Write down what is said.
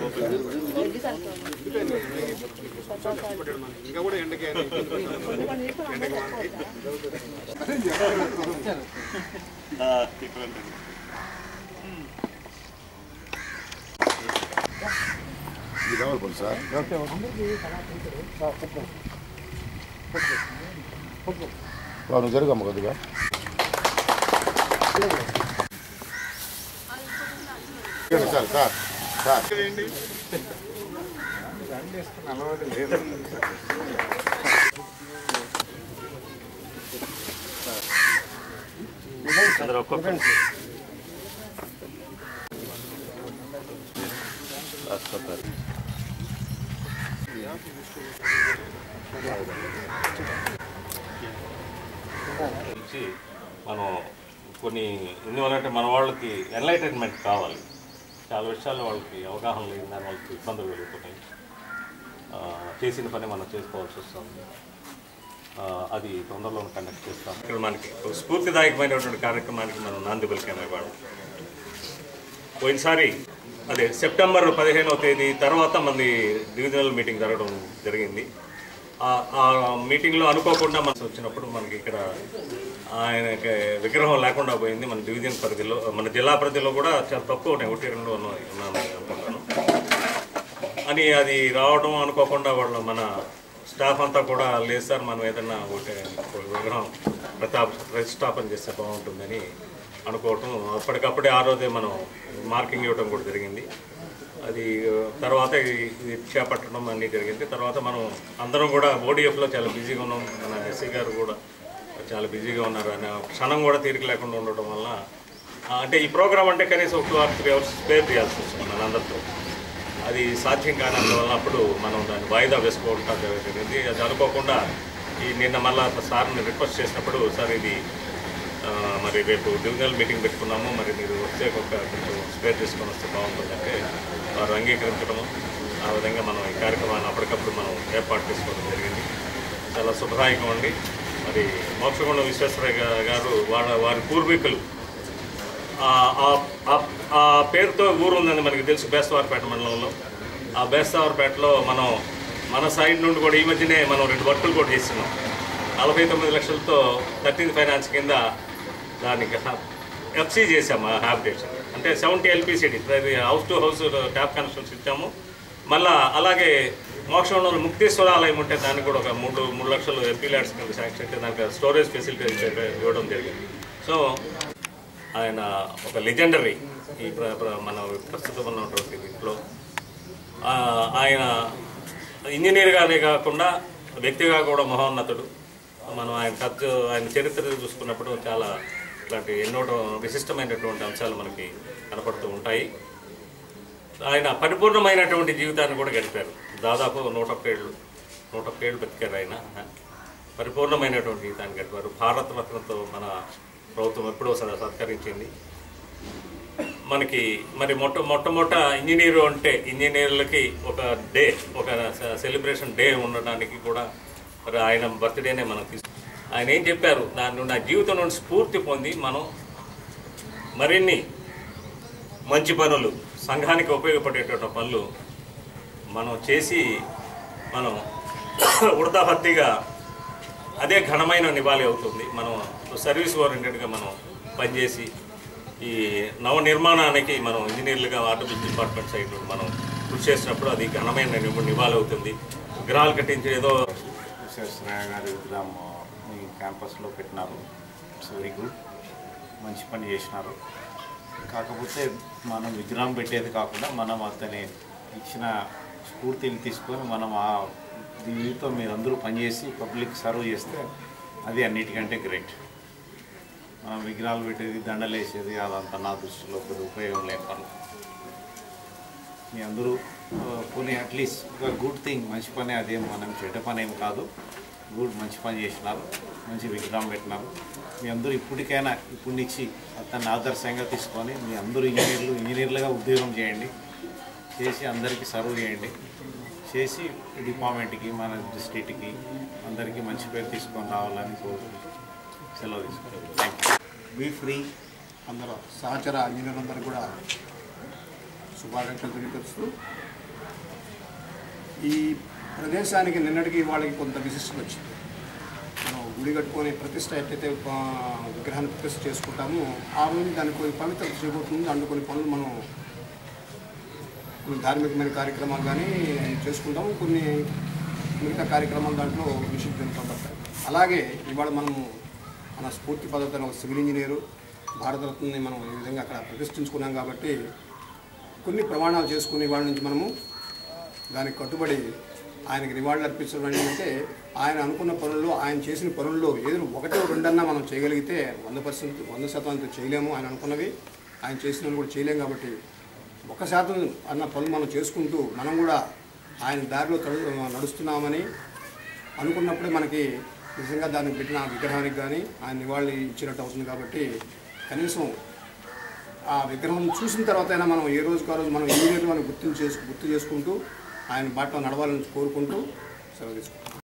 ఇంకా కూడా ఎండకి ఇది కావాలి పోనీ సార్ బావ, నువ్వు జరగమ్మ కొద్దిగా ఇవ్వండి సార్ సార్ సార్ నుంచి మనం కొన్ని ఎందువల్లంటే మన వాళ్ళకి ఎన్లైటైన్మెంట్ కావాలి చాలా విషయాల్లో వాళ్ళకి అవగాహన లేని దాని వాళ్ళకి ఇబ్బందులు కలుగుతున్నాయి ఆ, చేసిన పని మనం చేసుకోవాల్సి వస్తుంది ఆ, అది తొందరలో కండక్ట్ చేస్తాం ఇక్కడ మనకి ఒక స్ఫూర్తిదాయకమైనటువంటి కార్యక్రమానికి మనం నాంది పలికాము ఇవాళ పోయినసారి అదే సెప్టెంబర్ పదిహేనవ తేదీ తర్వాత మనది డివిజనల్ మీటింగ్ జరగడం జరిగింది ఆ- ఆ మీటింగ్లో అనుకోకుండా మనకు వచ్చినప్పుడు మనకి ఇక్కడ ఆయనకి విగ్రహం లేకుండా పోయింది మన డివిజన్ పరిధిలో మన జిల్లా పరిధిలో కూడా చాలా తక్కువ ఉన్నాయి ఒకటి రెండు ఉన్నాయి ఉన్నాను అనుకుంటాను అని అది రావడం అనుకోకుండా వాళ్ళు మన స్టాఫ్ అంతా కూడా లేదు సార్ మనం ఏదన్నా ఒకటి ఒక విగ్రహం ప్రతాప్ ప్రతిష్టాపన చేస్తే బాగుంటుందని అనుకోవటం అప్పటికప్పుడే ఆ రోజే మనం మార్కింగ్ ఇవ్వడం కూడా జరిగింది అది ఆ, తర్వాత ఇది ఇది చేపట్టడం అన్నీ జరిగింది తర్వాత మనం అందరం కూడా ఓడిఎఫ్లో చాలా బిజీగా ఉన్నాం మన ఎస్సీ గారు కూడా చాలా బిజీగా ఉన్నారు అనే క్షణం కూడా తీరిక లేకుండా ఉండటం వల్ల ఆ, అంటే ఈ ప్రోగ్రామ్ అంటే కనీసం ఒక two or three hours spare చేయాల్సి వచ్చింది మనందరితో అది సాధ్యం కానందువల్ల అప్పుడు మనం దాన్ని వాయిదా వేసుకోవడం జరిగింది అది అనుకోకుండా ఈ నిన్న మళ్ళా సార్ని రిక్వెస్ట్ చేసినప్పుడు సార్ ఇది ఆ, మరి రేపు డివిజనల్ మీటింగ్ పెట్టుకున్నాము మరి మీరు వచ్చే ఒక కొంచెం స్పేర్ చేసుకొని వస్తే బాగుంటుందంటే వారు అంగీకరించడము ఆ విధంగా మనం ఈ కార్యక్రమాన్ని అప్పటికప్పుడు మనం ఏర్పాటు చేసుకోవడం జరిగింది చాలా శుభదాయకం అండి మరి మోక్షగుండ విశ్వేశ్వరయ్య గా- గారు వాళ్ళ వారి పూర్వీకులు ఆ- ఆ- ఆ- ఆ పేరుతో ఊరు ఉందని మనకి తెలుసు బేస్తవారపేట మండలంలో ఆ బేస్తవారపేటలో మనం మన సైడ్ నుండి కూడా ఈ మధ్యనే మనం రెండు వర్కులు కూడా చేస్తున్నాం నలభై తొమ్మిది లక్షలతో థర్టీన్త్ ఫైనాన్స్ కింద దానికి ఎఫ్సీ చేసాము ఆ హ్యాబిటేషన్ అంటే seventy LPCD house to house tap connections ఇచ్చాము మళ్ళా అలాగే మోక్షంలో ముక్తేశ్వరాలయం ఉంటే దానికి కూడా ఒక మూడు మూడు లక్షలు ఎంపీ ల్యాడ్స్ కింద శాంక్షన్ అయితే దానికి స్టోరేజ్ ఫెసిలిటీ ఇవ్వడం జరిగింది సో ఆయన ఒక లెజెండరీ ఈ ప్ర- ప్ర- మన ప్రస్తుతం ఉన్నటువంటి దీంట్లో ఆ, ఆయన ఇంజనీర్గానే కాకుండా వ్యక్తిగా కూడా మహోన్నతుడు మనం ఆయన ఖర్చు ఆయన చరిత్ర చూసుకున్నప్పుడు చాలా ఇట్లాంటి ఎన్నో విశిష్టమైనటువంటి అంశాలు మనకి కనపడుతూ ఉంటాయి ఆయన పరిపూర్ణమైనటువంటి జీవితాన్ని కూడా గడిపారు దాదాపు నూట ఒక్క ఏళ్ళు నూట ఒక్క ఏళ్ళు బతికారు ఆయన పరిపూర్ణమైనటువంటి జీవితాన్ని గడిపారు భారత రత్నతో మన ప్రభుత్వం ఎప్పుడో స- సత్కరించింది మనకి మరి మొట్ట మొట్టమొదట ఇంజనీరు అంటే ఇంజనీర్లకి ఒక డే ఒక సె- సెలబ్రేషన్ డే ఉండడానికి కూడా మరి ఆయన బర్త్డేనే మనం తీసుకు ఆయన ఏం చెప్పారు దాని నుండి ఆ జీవితం నుండి స్ఫూర్తి పొంది మనం మరిన్ని మంచి పనులు సంఘానికి ఉపయోగపడేటువంటి పనులు మనం చేసి మనం ఉడతాభక్తిగా అదే ఘనమైన నివాళి అవుతుంది మనం సర్వీస్ ఓరియంటెడ్గా మనం పనిచేసి ఈ నవ నిర్మాణానికి మనం ఇంజనీర్లుగా ఆటోమేటిక్ డిపార్ట్మెంట్ సైడ్ నుండి మనం కృషి చేసినప్పుడు అది ఘనమైన ని- నివాళి అవుతుంది విగ్రహాలు కట్టించి ఏదో విశ్వేశ్వరయ్య గారి విగ్రహం మీ క్యాంపస్లో పెట్టినారు ఇట్స్ వెరీ గుడ్ మంచి పని చేసినారు కాకపోతే మనం విగ్రహం పెట్టేది కాకుండా మనం అతని ఇచ్చిన స్ఫూర్తిని తీసుకొని మనం ఆ దీనితో మీరందరూ పనిచేసి పబ్లిక్ సర్వ్ చేస్తే అది అన్నిటికంటే గ్రేట్ మనం విగ్రహాలు పెట్టేది దండలు వేసేది అదంతా నా దృష్టిలో పెద్ద ఉపయోగం లేని పనులు మీ అందరూ ఆ, పోనీ అట్లీస్ట్ ఒక గుడ్ థింగ్ మంచి పని అదేం మనం చెడ్డ పని ఏం కాదు గుడ్ మంచి పని చేసినారు మంచి విగ్రహం పెట్టినారు మీ అందరూ ఇప్పటికైనా ఇప్పటి నుంచి అతన్ని ఆదర్శంగా తీసుకొని మీ అందరూ ఇంజనీర్లు ఇంజనీర్లుగా ఉద్యోగం చేయండి చేసి అందరికీ సర్వ్ చేయండి చేసి డిపార్ట్మెంట్కి మన డిస్ట్రిక్ట్కి అందరికీ మంచి పేరు తీసుకొని రావాలని కోరుకుంటున్నాను సెలవు తీసుకుంటాను థ్యాంక్ యూ బీ ఫ్రీ అందరూ సహచర ఇంజనీర్లందరూ కూడా శుభాకాంక్షలు తెలియపరుస్తూ ఈ ప్రదేశానికి నిన్నటికి వాళ్ళకి కొంత విశిష్టత వచ్చింది మనం గుడి కట్టుకొని ప్రతిష్ట ఎట్లయితే ఆ, విగ్రహాన్ని ప్రతిష్ట చేసుకుంటామో ఆ రోజు దానికి కొన్ని పవిత్రత చేయబోతుంది దాంట్లో కొన్ని పనులు మనం కొన్ని ధార్మికమైన కార్యక్రమాలు కానీ చేసుకుంటాము కొన్ని మిగతా కార్యక్రమాలు దాంట్లో నిషిద్ధపడతాయి అలాగే ఇవాళ మనము మన స్ఫూర్తి పద్ధతిని ఒక సివిల్ ఇంజనీరు భారతరత్నని మనం ఈ విధంగా అక్కడ ప్రతిష్ఠించుకున్నాం కాబట్టి కొన్ని ప్రమాణాలు చేసుకుని వాళ్ళ నుంచి మనము దానికి కట్టుబడి ఆయనకి నివాళులు అర్పించడం అంటే ఆయన అనుకున్న పనుల్లో ఆయన చేసిన పనుల్లో ఏదో ఒకటో రెండన్నా మనం చేయగలిగితే వంద పర్సెంట్ వంద శాతం చేయలేము ఆయన అనుకున్నవి ఆయన చేసినవి కూడా చేయలేము కాబట్టి ఒక శాతం అన్న పనులు మనం చేసుకుంటూ మనం కూడా ఆయన దారిలో తడు నడుస్తున్నామని అనుకున్నప్పుడే మనకి నిజంగా దాన్ని పెట్టిన ఆ విగ్రహానికి కానీ ఆయన నివాళి ఇచ్చినట్టు అవుతుంది కాబట్టి కనీసం ఆ విగ్రహం చూసిన తర్వాత అయినా మనం ఏ రోజుకు ఆ రోజు మనం ఇమీడియట్గా మనం గుర్తు చేసు గుర్తు చేసుకుంటూ ఆయన బాటలో నడవాలని కోరుకుంటూ సెలవు తీసుకుంటాం